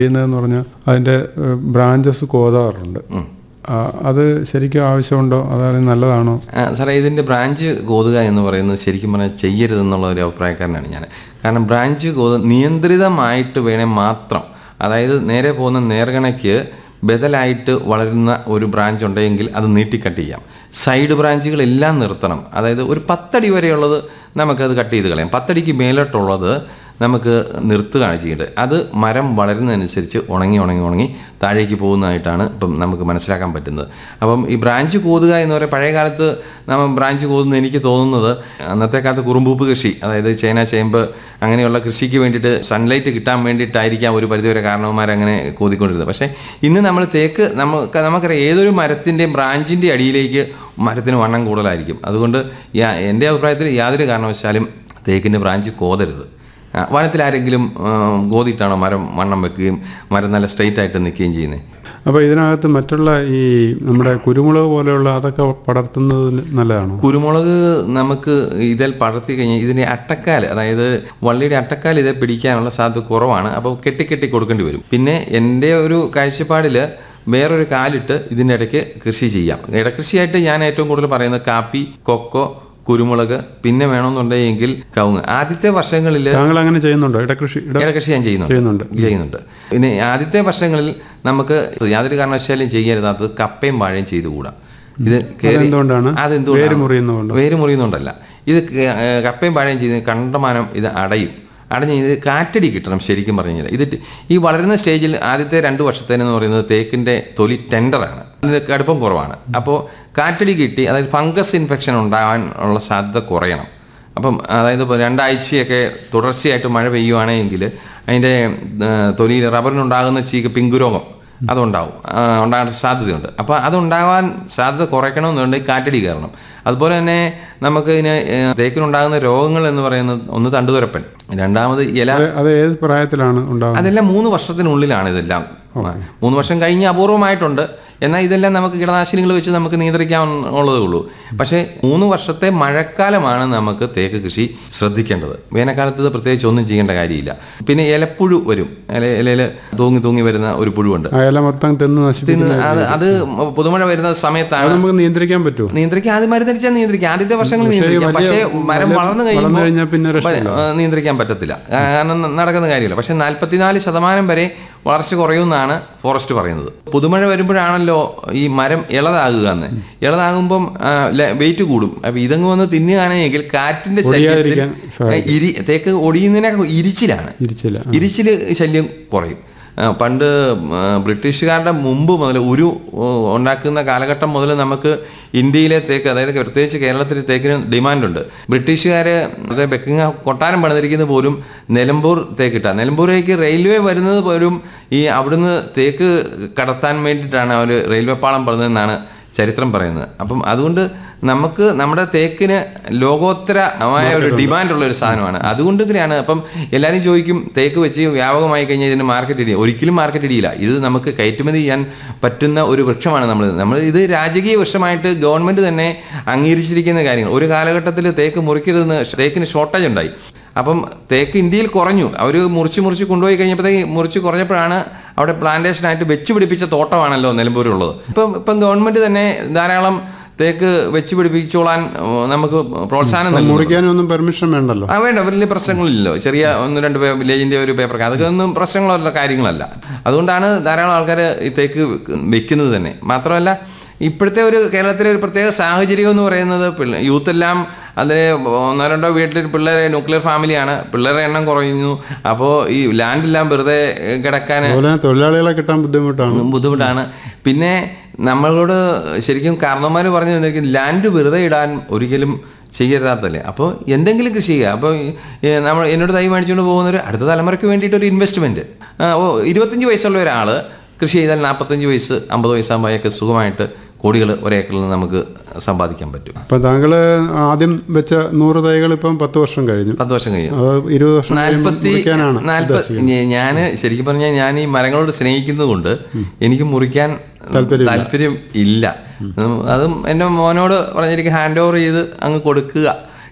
ചെയ്യുന്നതെന്ന് പറഞ്ഞാൽ അതിൻ്റെ ബ്രാഞ്ചസ് കോതാറുണ്ട് ആ, അത് ശരിക്കും ആവശ്യമുണ്ടോ അതായത് നല്ലതാണോ ആ, സാറേ ഇതിൻ്റെ ബ്രാഞ്ച് കോതുക എന്ന് പറയുന്നത് ശരിക്കും പറഞ്ഞാൽ ചെയ്യരുതെന്നുള്ള ഒരു അഭിപ്രായക്കാരനാണ് ഞാൻ കാരണം ബ്രാഞ്ച് കോത് നിയന്ത്രിതമായിട്ട് വേണേ മാത്രം അതായത് നേരെ പോകുന്ന നേർഗണയ്ക്ക് ബദലായിട്ട് വളരുന്ന ഒരു ബ്രാഞ്ച് ഉണ്ടെങ്കിൽ അത് നീട്ടിക്കട്ട് ചെയ്യാം സൈഡ് ബ്രാഞ്ചുകളെല്ലാം നിർത്തണം അതായത് ഒരു പത്തടി വരെയുള്ളത് നമുക്കത് കട്ട് ചെയ്ത് കളയാം പത്തടിക്ക് മേലോട്ടുള്ളത് നമുക്ക് നിർത്തുകയാണ് ചെയ്യേണ്ടത് അത് മരം വളരുന്നതനുസരിച്ച് ഉണങ്ങി ഉണങ്ങി ഉണങ്ങി താഴേക്ക് പോകുന്നതായിട്ടാണ് ഇപ്പം നമുക്ക് മനസ്സിലാക്കാൻ പറ്റുന്നത് അപ്പം ഈ ബ്രാഞ്ച് കോതുക എന്ന് പറയുക പഴയ കാലത്ത് നമ്മൾ ബ്രാഞ്ച് കോതുന്ന എനിക്ക് തോന്നുന്നത് അന്നത്തെ കാലത്ത് കുറുമ്പൂപ്പ് കൃഷി അതായത് ചേന ചേമ്പ് അങ്ങനെയുള്ള കൃഷിക്ക് വേണ്ടിയിട്ട് സൺലൈറ്റ് കിട്ടാൻ വേണ്ടിയിട്ടായിരിക്കാം ഒരു പരിധിവരെ കാരണവന്മാർ അങ്ങനെ കോതിക്കൊണ്ടിരുന്നത് പക്ഷേ ഇന്ന് നമ്മൾ തേക്ക് നമുക്ക് നമുക്കറിയാം ഏതൊരു മരത്തിൻ്റെയും ബ്രാഞ്ചിൻ്റെ അടിയിലേക്ക് മരത്തിന് വണ്ണം കൂടുതലായിരിക്കും അതുകൊണ്ട് യാ- എൻ്റെ അഭിപ്രായത്തിൽ യാതൊരു കാരണവശാലും തേക്കിൻ്റെ ബ്രാഞ്ച് കോതരുത് ആ, വനത്തിൽ ആരെങ്കിലും ആ, ഗോതിയിട്ടാണോ മരം വണ്ണം വെക്കുകയും മരം നല്ല സ്ട്രെയിറ്റ് ആയിട്ട് നിൽക്കുകയും ചെയ്യുന്നത് അപ്പോൾ ഇതിനകത്ത് മറ്റുള്ള ഈ നമ്മുടെ കുരുമുളക് പോലെയുള്ള അതൊക്കെ പടർത്തുന്നത് നല്ലതാണോ കുരുമുളക് നമുക്ക് ഇതിൽ പടർത്തി കഴിഞ്ഞാൽ ഇതിൻ്റെ അട്ടക്കാൽ അതായത് വള്ളിയുടെ അട്ടക്കാൽ ഇത് പിടിക്കാനുള്ള സാധ്യത കുറവാണ് അപ്പോൾ കെട്ടി കെട്ടി കൊടുക്കേണ്ടി വരും പിന്നെ എൻ്റെ ഒരു കാഴ്ചപ്പാടിൽ വേറൊരു കാലിട്ട് ഇതിൻ്റെ ഇടയ്ക്ക് കൃഷി ചെയ്യാം ഇടകൃഷിയായിട്ട് ഞാൻ ഏറ്റവും കൂടുതൽ പറയുന്നത് കാപ്പി കൊക്കോ കുരുമുളക് പിന്നെ വേണമെന്നുണ്ടെങ്കിൽ കവുങ്ങ് ആദ്യത്തെ വർഷങ്ങളിൽ താങ്കൾ അങ്ങനെ ചെയ്യുന്നുണ്ടോ ഇടകൃഷി ഇട ഇടകൃഷി ഞാൻ ചെയ്യുന്നുണ്ട് ചെയ്യുന്നുണ്ട് ചെയ്യുന്നുണ്ട് പിന്നെ ആദ്യത്തെ വർഷങ്ങളിൽ നമുക്ക് യാതൊരു കാരണവശാലും ചെയ്യരുതാത്തത് കപ്പയും വാഴയും ചെയ്തുകൂടാ ഇത് കേറി- അതെന്തുകൊണ്ടാണ്? അതെന്തുകൊണ്ടാണ്? വേര് മുറിയുന്നതുകൊണ്ടോ? വേര് മുറിയുന്നതുകൊണ്ടല്ല ഇത് ക- ഏ, കപ്പയും വാഴയും ചെയ്ത് കണ്ടമാനം ഇത് അടയും അടഞ്ഞ് ഇത് കാറ്റടി കിട്ടണം ശരിക്കും പറഞ്ഞു കഴിഞ്ഞാൽ ഇത് ഈ വളരുന്ന സ്റ്റേജിൽ ആദ്യത്തെ രണ്ട് വർഷത്തേനെന്ന് പറയുന്നത് തേക്കിൻ്റെ തൊലി ടെൻഡറാണ് അതിന് കടുപ്പം കുറവാണ് അപ്പോൾ കാറ്റടി കിട്ടി അതായത് ഫംഗസ് ഇൻഫെക്ഷൻ ഉണ്ടാകാൻ ഉള്ള സാധ്യത കുറയണം അപ്പം അതായത് ഇപ്പോൾ രണ്ടാഴ്ചയൊക്കെ തുടർച്ചയായിട്ട് മഴ പെയ്യുവാണെങ്കിൽ അതിൻ്റെ തൊലിയിൽ റബ്ബറിനുണ്ടാകുന്ന ചീക്ക് പിങ്കുരോഗം അതുണ്ടാവും ആ, ഉണ്ടാകാൻ സാധ്യതയുണ്ട് അപ്പോൾ അതുണ്ടാകാൻ സാധ്യത കുറയ്ക്കണമെന്നുണ്ടെങ്കിൽ കാറ്റടി കയറണം അതുപോലെ തന്നെ നമുക്ക് ഇതിന് ഏ, തേക്കിനുണ്ടാകുന്ന രോഗങ്ങൾ എന്ന് പറയുന്നത് ഒന്ന് തണ്ടുതുരപ്പൻ രണ്ടാമത് ഇല അത് അത് ഏത് പ്രായത്തിലാണ് ഉണ്ടാകുന്നത് അതെല്ലാം മൂന്ന് വർഷത്തിനുള്ളിലാണ് ഇതെല്ലാം മൂന്ന് വർഷം കഴിഞ്ഞ് അപൂർവമായിട്ടുണ്ട് എന്നാൽ ഇതെല്ലാം നമുക്ക് കീടനാശിനികൾ വെച്ച് നമുക്ക് നിയന്ത്രിക്കാനുള്ളതേ ഉള്ളൂ പക്ഷേ മൂന്ന് വർഷത്തെ മഴക്കാലമാണ് നമുക്ക് തേക്ക് കൃഷി ശ്രദ്ധിക്കേണ്ടത് വേനൽക്കാലത്ത് ഇത് പ്രത്യേകിച്ച് ഒന്നും ചെയ്യേണ്ട കാര്യമില്ല പിന്നെ ഇലപ്പുഴു വരും ഇല ഇലയിൽ തൂങ്ങി തൂങ്ങി വരുന്ന ഒരു പുഴുവുണ്ട് ആ ഇല മൊത്തം തിന്ന് നശിപ്പിക്കുന്ന തിന്ന് അത് അത് പുതുമഴ വരുന്ന അത് സമയത്താണ് നമുക്ക് നിയന്ത്രിക്കാൻ പറ്റുമോ നിയന്ത്രിക്കാൻ അത് മരുന്നടിച്ചാൽ നിയന്ത്രിക്കാം ആദ്യത്തെ വർഷങ്ങളിൽ നിയന്ത്രിക്കാം വലിയ- പക്ഷേ മരം വലിയ- വളർന്നു വളർന്നു കഴിഞ്ഞാൽ പിന്നെ കഴിയുമ്പോൾ രക്ഷയില്ല. ആ, നിയന്ത്രിക്കാൻ പറ്റത്തില്ല കാരണം ന- നടക്കുന്ന കാര്യമില്ല പക്ഷെ നാൽപ്പത്തിനാല് ശതമാനം വരെ വളർച്ച കുറയുമെന്നാണ് ഫോറസ്റ്റ് പറയുന്നത് പുതുമഴ വരുമ്പോഴാണല്ലോ ഈ മരം ഇളതാകുക എന്ന് ഇളതാകുമ്പം വെയിറ്റ് കൂടും അപ്പൊ ഇതങ്ങ് വന്ന് തിന്നുകയാണെങ്കിൽ കാറ്റിന്റെ ശല്യത്തിൽ ഒടിയാതിരിക്കാൻ സഹായിക്കും. ഇരി തേക്ക് ഒടിയുന്നതിനെ ഇരിച്ചിലാണ് ഇരിച്ചില്ല ഇരിച്ചില് ശല്യം കുറയും ആ, പണ്ട് ആ, ബ്രിട്ടീഷുകാരുടെ മുമ്പ് മുതൽ ഉരു ഓ, ഉണ്ടാക്കുന്ന കാലഘട്ടം മുതൽ നമുക്ക് ഇന്ത്യയിലെ തേക്ക് അതായത് പ്രത്യേകിച്ച് കേരളത്തിൽ തേക്കിന് ഡിമാൻഡുണ്ട് ബ്രിട്ടീഷുകാര് അതായത് ബെക്കിംഗ് കൊട്ടാരം പണിതിരിക്കുന്നത് പോലും നിലമ്പൂർ തേക്കിട്ടാണ് നിലമ്പൂരേക്ക് റെയിൽവേ വരുന്നത് പോലും ഈ അവിടുന്ന് തേക്ക് കടത്താൻ വേണ്ടിയിട്ടാണ് അവർ റെയിൽവേ പാളം പണിതെന്നാണ് ചരിത്രം പറയുന്നത് അപ്പം അതുകൊണ്ട് നമുക്ക് നമ്മുടെ തേക്കിന് ലോകോത്തരമായ ഒരു ഡിമാൻഡ് ഉള്ള ഒരു സാധനമാണ് അതുകൊണ്ട് കൂടിയാണ് അപ്പം എല്ലാവരും ചോദിക്കും തേക്ക് വെച്ച് വ്യാപകമായി കഴിഞ്ഞാൽ ഇതിന് മാർക്കറ്റ് ഇടിയും ഒരിക്കലും മാർക്കറ്റ് ഇടിയില്ല ഇത് നമുക്ക് കയറ്റുമതി ചെയ്യാൻ പറ്റുന്ന ഒരു വൃക്ഷമാണ് നമ്മൾ നമ്മൾ ഇത് രാജകീയ വൃക്ഷമായിട്ട് ഗവൺമെന്റ് തന്നെ അംഗീകരിച്ചിരിക്കുന്ന കാര്യങ്ങൾ ഒരു കാലഘട്ടത്തിൽ തേക്ക് മുറിക്കരുതെന്ന് തേക്കിന് ഷോർട്ടേജ് ഉണ്ടായി അപ്പം തേക്ക് ഇന്ത്യയിൽ കുറഞ്ഞു അവർ മുറിച്ച് മുറിച്ച് കൊണ്ടുപോയി കഴിഞ്ഞപ്പോഴത്തേക്ക് മുറിച്ച് കുറഞ്ഞപ്പോഴാണ് അവിടെ പ്ലാന്റേഷനായിട്ട് വെച്ച് പിടിപ്പിച്ച തോട്ടമാണല്ലോ നിലമ്പൂരുള്ളത് ഇപ്പം ഇപ്പം ഗവൺമെന്റ് തന്നെ ധാരാളം തേക്ക് വെച്ച് പിടിപ്പിച്ചോളാൻ ഉം, നമുക്ക് പ്രോത്സാഹനം നൽകുന്നു മുറിക്കാനൊന്നും പെർമിഷൻ വേണ്ടല്ലോ ആ വേണ്ട വലിയ പ്രശ്നങ്ങളില്ലല്ലോ ചെറിയ ഒന്ന് രണ്ട് പേ- വില്ലേജിന്റെ ഒരു പേപ്പർ അതൊക്കെ ഒന്നും പ്രശ്നങ്ങളുള്ള കാര്യങ്ങളല്ല അതുകൊണ്ടാണ് ധാരാളം ആൾക്കാർ ഈ തേക്ക് വെക്കുന്നത് തന്നെ മാത്രമല്ല ഇപ്പോഴത്തെ ഒരു കേരളത്തിലെ ഒരു പ്രത്യേക സാഹചര്യം എന്ന് പറയുന്നത് പിള്ള- യൂത്ത് എല്ലാം അതിന് ഒന്നോ രണ്ടോ വീട്ടിൽ പിള്ളേരെ ന്യൂക്ലിയർ ഫാമിലിയാണ് പിള്ളേരുടെ എണ്ണം കുറയുന്നു അപ്പോൾ ഈ ലാൻഡെല്ലാം വെറുതെ കിടക്കാൻ അതുപോലെ തന്നെ തൊഴിലാളികളെ കിട്ടാൻ ബുദ്ധിമുട്ടാണ് ബുദ്ധിമുട്ടാണ് പിന്നെ നമ്മളോട് ശരിക്കും കാരണവന്മാർ പറഞ്ഞു തന്നിരിക്കും ലാൻഡ് വെറുതെ ഇടാൻ ഒരിക്കലും ചെയ്യരുതാത്തല്ലേ അപ്പോൾ എന്തെങ്കിലും കൃഷി ചെയ്യുക അപ്പോൾ ഈ നമ്മൾ എന്നോട് തൈ മേടിച്ചുകൊണ്ട് പോകുന്നൊരു അടുത്ത തലമുറയ്ക്ക് വേണ്ടിയിട്ട് ഒരു ഇൻവെസ്റ്റ്മെൻറ്റ് ഓ ഇരുപത്തഞ്ച് വയസ്സുള്ള ഒരാൾ കൃഷി ചെയ്താൽ നാൽപ്പത്തഞ്ച് വയസ്സ് അമ്പത് വയസ്സാകുമ്പോഴൊക്കെ സുഖമായിട്ട് കോടികൾ ഒരേക്കറിൽ നിന്ന് നമുക്ക് സമ്പാദിക്കാൻ പറ്റും അപ്പൊ താങ്കള് ആദ്യം വെച്ച നൂറ് തൈകൾ ഇപ്പം പത്ത് വർഷം കഴിഞ്ഞു പത്ത് വർഷം കഴിയും അത് ഇരുപത് വർഷം കഴിയുമ്പോൾ നാൽപ്പത്തി മുറിക്കാനാണ് നാൽപ്പത്തി ഞാൻ ശരിക്കും പറഞ്ഞാൽ ഞാൻ ഈ മരങ്ങളോട് സ്നേഹിക്കുന്നത് കൊണ്ട് എനിക്ക് മുറിക്കാൻ താല്പര്യമില്ല. താല്പര്യം ഇല്ല ഉം, അതും എൻ്റെ മോനോട് പറഞ്ഞിരിക്കും ഹാൻഡ് ഓവർ ചെയ്ത് അങ്ങ് കൊടുക്കുക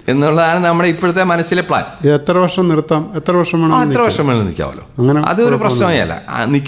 എന്നുള്ളതാണ് നമ്മുടെ ഇപ്പോഴത്തെ മനസ്സിലെ പ്ലാൻ ഇത് എത്ര വർഷം നിർത്താം എത്ര വർഷം ആ, വേണം എത്ര വർഷം വേണമെങ്കിൽ നിൽക്കാമല്ലോ അങ്ങനെ അതൊരു പ്രശ്നമേ അല്ല ആ,